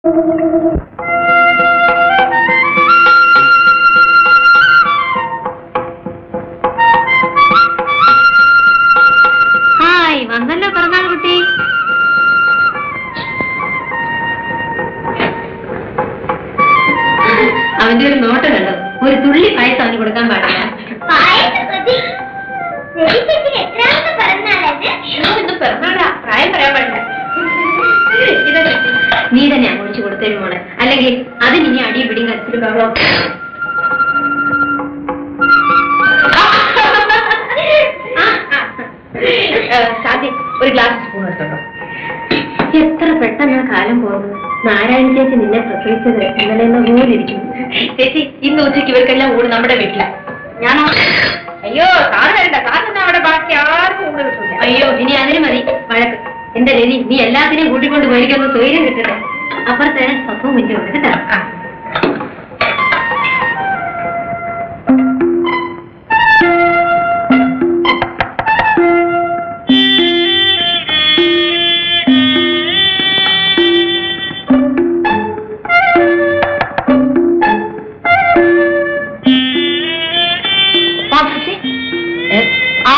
Hi വന്നല്ലോ പിറന്നാൾ കുട്ടി അവന്റെ ഒരു നോട്ട് കണ്ടോ ഒരു തുള്ളി പായസം അവന് കൊടുക്കാൻ പാടില്ല ഇന്ന് പിറന്നാളാ പ്രായം പറയാൻ പാടില്ല ഇതൊക്കെ നീ തന്നെയാ ഒഴിച്ചു കൊടുത്തേ മോളെ അല്ലെങ്കിൽ അതിന് ഇനി അടിയും പിടിയും കരച്ചിലും ബഹളവും സാധ്യ ഒരു ഗ്ലാസ് സ്പൂൺ എടുത്തോട്ടോ എത്ര പെട്ടെന്ന് കാലം പോകുന്നു നാരായണ ചേച്ചി നിന്നെ പ്രസവിച്ചത് ഇന്നലെ എന്ന പോലെ ഇരിക്കുന്നു ചേച്ചി ഇന്ന് ഉച്ചയ്ക്ക് ഇവർക്കെല്ലാം ഊണ് നമ്മുടെ വീട്ടിലാ ഞാനോ അയ്യോ സാറ് വരണ്ട സാറിന് അവിടെ ബാക്കി ആർക്കും ഊണ് കിട്ടില്ല അയ്യോ ഇനി അതിന് മതി വഴക്ക് എന്റെ രവി നീ എല്ലാത്തിനെയും കൂട്ടിക്കൊണ്ട് പോയിരിക്കുന്നു സ്വൈര്യം കിട്ടട്ടെ അപ്പുറത്തെ സ്വന്തം മുന്നേ ഉണ്ട് കേട്ടോ ആ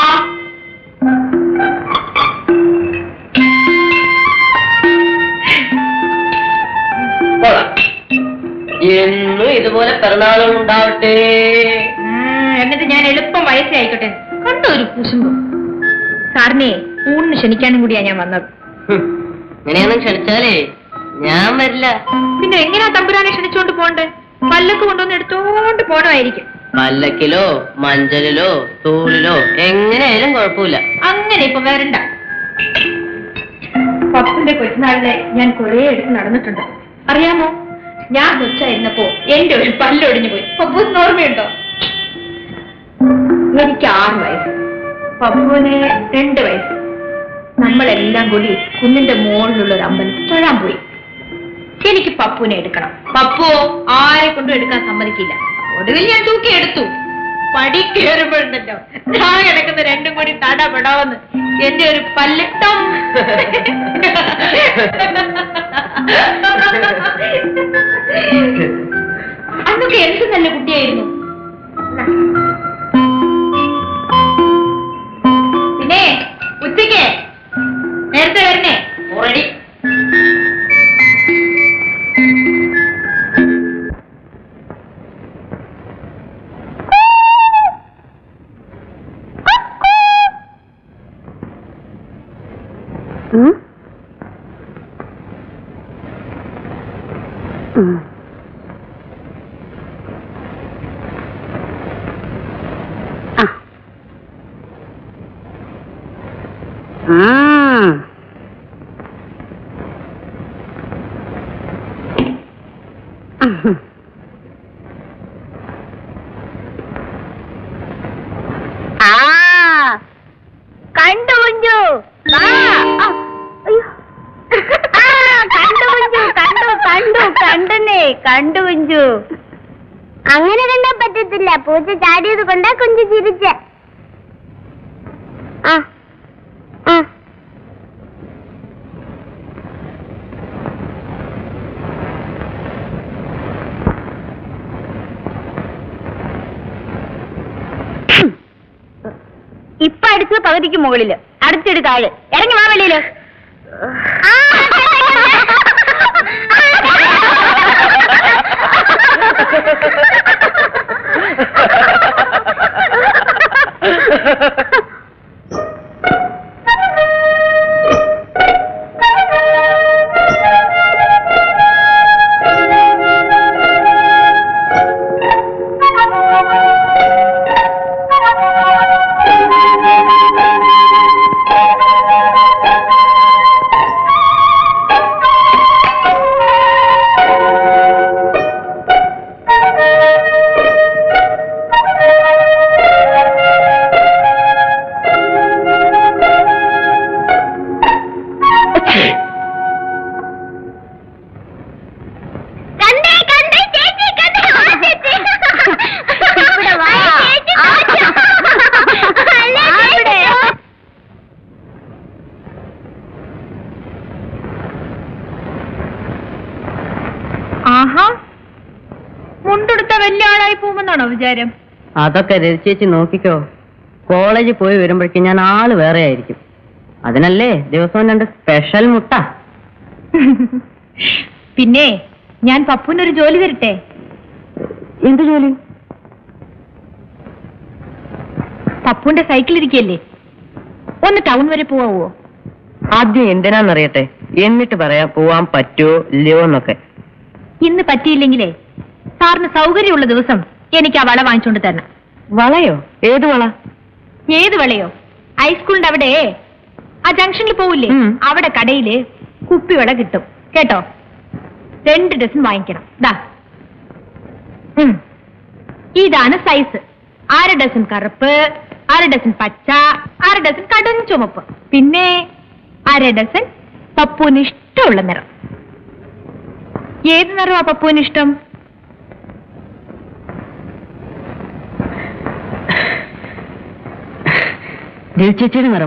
കൊള്ളാം. എന്നും ഇതുപോലെ പിറന്നാളുകൾ ഉണ്ടാവട്ടെ എന്നിട്ട് ഞാൻ എളുപ്പം വയസ്സേ ആയിക്കോട്ടെ കണ്ടോ ഒരു കുശുമ്പ് സാറിനെ ഊണിന് ക്ഷണിക്കാനും കൂടിയാ ഞാൻ വന്നത് ഹും, ഇങ്ങനെയൊന്നും ക്ഷണിച്ചാലേ ഞാൻ വരില്ല പിന്നെ എങ്ങനെയാ തമ്പുരാനെ ക്ഷണിച്ചോണ്ട് പോണ്ടേ പല്ലക്ക് കൊണ്ടുവന്ന് എടുത്തോണ്ട് പോണമായിരിക്കും പല്ലക്കിലോ മഞ്ചലിലോ തൂളിലോ എങ്ങനെയായാലും കുഴപ്പമില്ല അങ്ങനെ ഇപ്പൊ വരണ്ട പപ്പന്റെ കൊച്ചുനാളിലെ ഞാൻ കുറേ എടുത്ത് നടന്നിട്ടുണ്ട് അറിയാമോ ഞാൻ കൊച്ചായിരുന്നപ്പോ എന്റെ ഒരു പല്ലൊടിഞ്ഞു പോയി പപ്പൂസിന് ഓർമ്മയുണ്ടോ എനിക്ക് ആറ് വയസ്സ് പപ്പുവിന് രണ്ട് വയസ്സ് നമ്മളെല്ലാം കൂടി കുന്നിന്റെ മുകളിലുള്ള ഒരു അമ്പലത്തിൽ തൊഴാൻ പോയി എനിക്ക് പപ്പുവിനെ എടുക്കണം പപ്പു ആരെ കൊണ്ടും എടുക്കാൻ സമ്മതിക്കില്ല ഒടുവിൽ ഞാൻ തൂക്കി എടുത്തു പടി കയറുമ്പോഴുണ്ടല്ലോ ഞാൻ കിടക്കുന്ന രണ്ടും കൂടി തടപെടാവെന്ന് എന്റെ ഒരു പല്ലട്ടം അന്നൊക്കെ എന്ത് നല്ല കുട്ടിയായിരുന്നു പിന്നെ ഉച്ചയ്ക്ക് നേരത്തെ വരണേ ഓൾറെഡി ആ കണ്ടു കുഞ്ചു വാ. ആ, അയ്യോ. ആ, കണ്ടു കുഞ്ചു കണ്ടു കണ്ടു കണ്ടെന്നേ കണ്ടു കുഞ്ചു അങ്ങനെ കണ്ടാ പറ്റത്തില്ല പൂച്ച ചാടിയത് കൊണ്ടാ കുഞ്ചു ചിരിച്ച ആ ആ ഇപ്പൊ അടിച്ചത് പകുതിക്ക് മുകളില് അടുത്തിട് താഴെ ഇറങ്ങി വാ വെളിയില് ആഹാ മുണ്ടെടുത്ത വലിയ ആളായി പോകുമെന്നാണോ വിചാരം അതൊക്കെ രചിച്ചേച്ചി നോക്കിക്കോ കോളേജിൽ പോയി വരുമ്പോഴേക്കും ഞാൻ ആള് വേറെ ആയിരിക്കും അതിനല്ലേ ദിവസവും രണ്ട് സ്പെഷ്യൽ മുട്ട പിന്നെ ഞാൻ പപ്പുവിനൊരു ജോലി തരട്ടെ എന്ത് ജോലി പപ്പുവിന്റെ സൈക്കിൾ ഇരിക്കല്ലേ ഒന്ന് ടൗൺ വരെ പോവാവോ ആദ്യം എന്തിനാന്നറിയട്ടെ എന്നിട്ട് പറയാം പോവാൻ പറ്റുമോ ഇല്ലയോ എന്നൊക്കെ ഇന്ന് പറ്റിയില്ലെങ്കിലേ സാറിന് സൗകര്യമുള്ള ദിവസം എനിക്ക് ആ വള വാങ്ങിച്ചുകൊണ്ട് തരണം വളയോ ഏത് വള ഏത് വളയോ ഹൈസ്കൂളിന്റെ അവിടെ ആ ജംഗ്ഷനിൽ പോവില്ലേ ഉം. അവിടെ കടയില് കുപ്പിവള കിട്ടും കേട്ടോ രണ്ട് ഡസൻ വാങ്ങിക്കണം ദാ ഉം. ഇതാണ് സൈസ് അര ഡസൻ കറുപ്പ് അര ഡസൻ പച്ച അര ഡസൻ കടും ചുമപ്പ് പിന്നെ അര ഡസൻ പപ്പുവിന് ഇഷ്ടമുള്ള നിറം ഏത് നിറമാ പപ്പുവിന് ഇഷ്ടം രചിച്ചേച്ചിയുടെ നിറം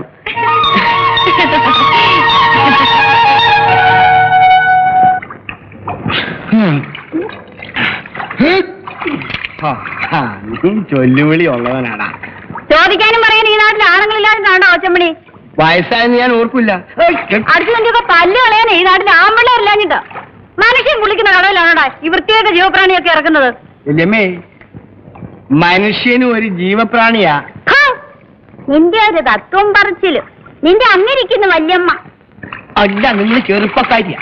നീ ചൊല്ലുവിളി ഉള്ളവനാടാ ചോദിക്കാനും പറയാൻ ഈ നാട്ടിൽ ആണുങ്ങളില്ലാതെ കാണോ ഒച്ചമ്മണി വയസ്സായെന്ന് ഞാൻ ഓർക്കില്ല അടുത്ത് നിന്നൊക്കെ പല്ല് കളയാൻ ഈ നാട്ടിൽ ആമ്പിള്ളേരില്ലാഞ്ഞിട്ട് മനുഷ്യൻ കുളിക്കുന്ന കടയിലാണോടാ ഈ വൃത്തിയൊക്കെ ജീവപ്രാണിയൊക്കെ ഇറക്കുന്നത് വല്യമ്മേ മനുഷ്യനും ഒരു ജീവപ്രാണിയാ ഹാ! നിന്റെ ഒരു തത്വം പറച്ചില് നിന്റെ അങ്ങിരിക്കുന്നു വല്യമ്മ അല്ല നിങ്ങൾ ചെറുപ്പക്കാരിയാ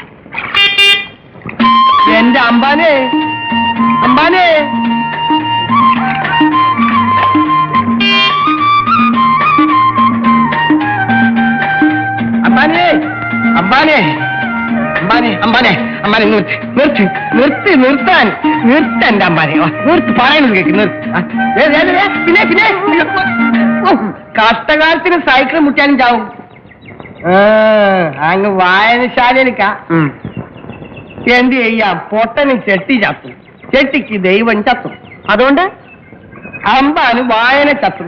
എന്റെ അമ്പാനെ അമ്പാനെ അമ്പാനെ അമ്പാനെ അമ്പാനെ അമ്പാനെ അമ്പാനെ നിർത്തി നിർത്തി നിർത്തി നിർത്താൻ നിർത്തന്റെ അമ്പാനെ വാ, നിർത്തി പറയുന്നത് കേക്ക് നിർത്തി ആ, ദേ, ദേ, ദേ, ദേ, പിന്നെ പിന്നെ ഓ, കഷ്ടകാലത്തിന് സൈക്കിൾ മുട്ടാനും ചാവും ആ, അങ്ങ് വായനശാലയിലേക്കാ എന്ത് ചെയ്യാം പൊട്ടന് ചെട്ടി ചത്തു ചെട്ടിക്ക് ദൈവം ചത്തു അതുകൊണ്ട് അമ്പാന് വായന ചത്തു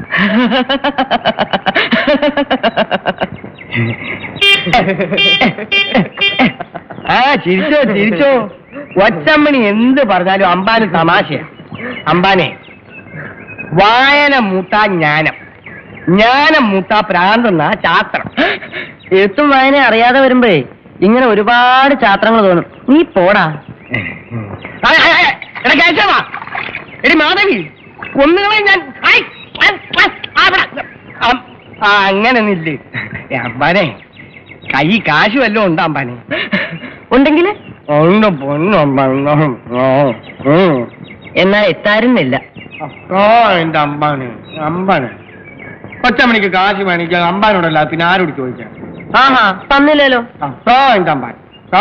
ആ ചിരിച്ചോ ചിരിച്ചോ ഒച്ചമ്മണി എന്ത് പറഞ്ഞാലും അമ്പാന് തമാശയാ അമ്പാനെ വായന മൂട്ടാ ജ്ഞാനം ജ്ഞാനം മൂട്ടാ പ്രാന്തെന്ന ശാസ്ത്രം എഴുത്തും വായന അറിയാതെ വരുമ്പോഴേ ഇങ്ങനെ ഒരുപാട് ചാത്രങ്ങൾ തോന്നും നീ പോടാ ആ, ആ, ആ, എടാ കേശവ എടി മാധവി ഒന്നുകളെ ഞാൻ ഐ, ആ, ആ, ആ, ഇവിടെ. അം, ആ അങ്ങനെ നില്ല് അമ്പാനെ കൈ കാശ് വല്ലതും ഉണ്ടോ അമ്പാനെ ഉണ്ടെങ്കിൽ ഉണ്ട് പൊന്നു അമ്പാനെ എന്നാൽ എത്താറുന്നില്ല ഓ എന്റെ അമ്പാനെ അമ്പാനെ കൊച്ചമണിക്ക് കാശ് മേടിക്കാൻ അമ്പാനോടല്ല പിന്നെ ആരോട് ചോദിക്കാം ആഹാ തന്നില്ലല്ലോ ഓ എന്റെ അമ്പാൻ ഓ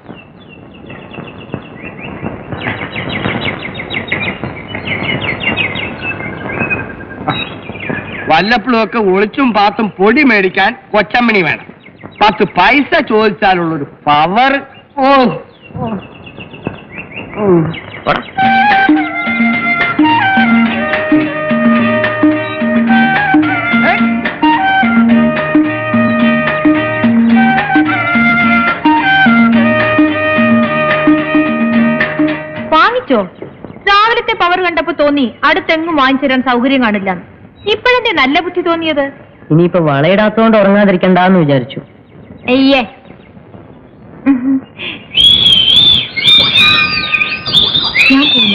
വല്ലപ്പോഴും ഒക്കെ ഒളിച്ചും പാത്തും പൊടി മേടിക്കാൻ കൊച്ചമ്മണി വേണം പത്ത് പൈസ ചോദിച്ചാലുള്ളൊരു പവർ ഓ ഓ. ഉം. പോടാ. ഏ? വാങ്ങിച്ചോ രാവിലത്തെ പവർ കണ്ടപ്പോ തോന്നി അടുത്തെങ്ങും വാങ്ങിച്ചു തരാൻ സൗകര്യം കാണില്ല ഇപ്പോഴെന്തേ നല്ല ബുദ്ധി തോന്നിയത് ഇനിയിപ്പോ വളയിടാത്തോണ്ട് ഉറങ്ങാതിരിക്കണ്ടെന്ന് വിചാരിച്ചു അയ്യേ ഞാൻ പോന്നു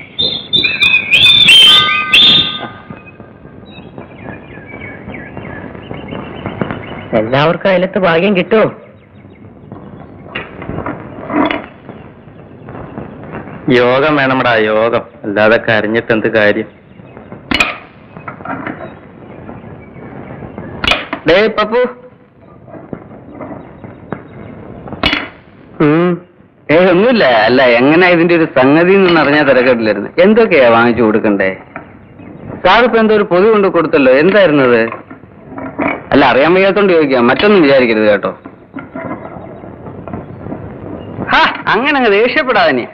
എല്ലാവർക്കും അതിലത്ത് ഭാഗ്യം കിട്ടുമോ യോഗം വേണമടാ യോഗം അല്ലാതെ കരഞ്ഞിട്ട് എന്ത് കാര്യം ഡേ പപ്പു ഉം. ഏയ് ഒന്നുമില്ല അല്ല എങ്ങനെ ഇതിന്റെ ഒരു സംഗതി എന്ന് അറിഞ്ഞാൽ തിരക്കിട്ടില്ലായിരുന്നു എന്തൊക്കെയാ വാങ്ങിച്ചു കൊടുക്കണ്ടേ സാറിപ്പോ എന്തോ ഒരു പൊതി കൊണ്ട് കൊടുത്തല്ലോ എന്തായിരുന്നത് അല്ല അറിയാൻ വയ്യാത്തോണ്ട് ചോദിക്കാം മറ്റൊന്നും വിചാരിക്കരുത് കേട്ടോ ഹാ അങ്ങനെ അങ്ങ് ദേഷ്യപ്പെടാതെ നീ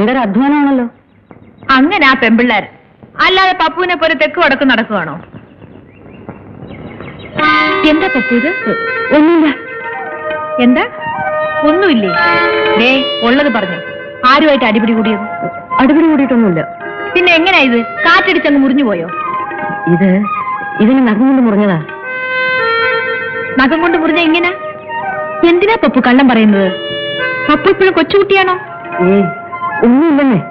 ഭയങ്കര അധ്വാനമാണല്ലോ അങ്ങനെ ആ പെമ്പിള്ളേർ അല്ലാതെ പപ്പുവിനെ പോലെ തെക്ക് വടക്ക് നടക്കുവാണോ എന്താ പപ്പു ഇത് ഒന്നുമില്ല എന്താ ഒന്നുമില്ലേ ദേ ഉള്ളത് പറഞ്ഞു ആരുമായിട്ട് അടിപിടി കൂടിയത് അടിപിടി കൂടിയിട്ടൊന്നുമില്ല പിന്നെ എങ്ങനെയാ ഇത് കാറ്റടിച്ചങ്ങ് മുറിഞ്ഞു പോയോ ഇത് ഇതിന് നഖം കൊണ്ട് മുറിഞ്ഞതാ നഖം കൊണ്ട് മുറിഞ്ഞ ഇങ്ങനെ എന്തിനാ പപ്പു കള്ളം പറയുന്നത് പപ്പു ഇപ്പോഴും കൊച്ചുകുട്ടിയാണോ ഏയ് ഒന്നുമില്ലെന്നേ